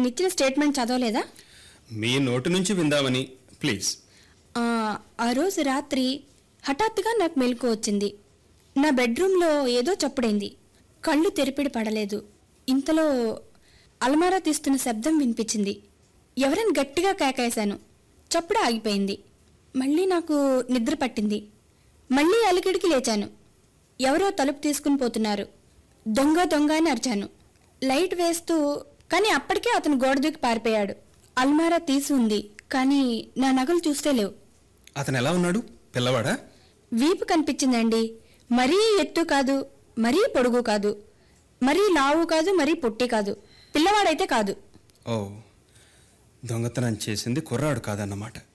ఇచ్చిన స్టేట్మెంట్ చదవలేదా మీ నోటి నుంచి విందామని ప్లీజ్ ఆ, ఆ రోజు రాత్రి హఠాత్తుగా నాకు మెలకు వచ్చింది నా బెడ్రూమ్లో ఏదో చప్పుడైంది కళ్ళు తెరిపిడి పడలేదు ఇంతలో అలమారా తీస్తున్న శబ్దం వినిపించింది ఎవరైనా గట్టిగా కేకేశాను చప్పుడు ఆగిపోయింది మళ్ళీ నాకు నిద్ర పట్టింది మళ్ళీ అలికిడికి లేచాను ఎవరో తలుపు తీసుకుని పోతున్నారు దొంగ దొంగ అని అరిచాను లైట్ వేస్తూ కానీ అప్పటికే అతను గోడ దూకి పారిపోయాడు అల్మారా తీసి ఉంది కానీ నా నగలు చూస్తే లేవు అతను ఎలా ఉన్నాడు పిల్లవాడా వీపు కనిపించిందండి మరీ ఎత్తు కాదు మరీ పొడుగు కాదు మరీ లావు కాదు మరీ పొట్టి కాదు పిల్లవాడైతే కాదు ఓ దొంగతనం చేసింది కుర్రాడు కాదన్నమాట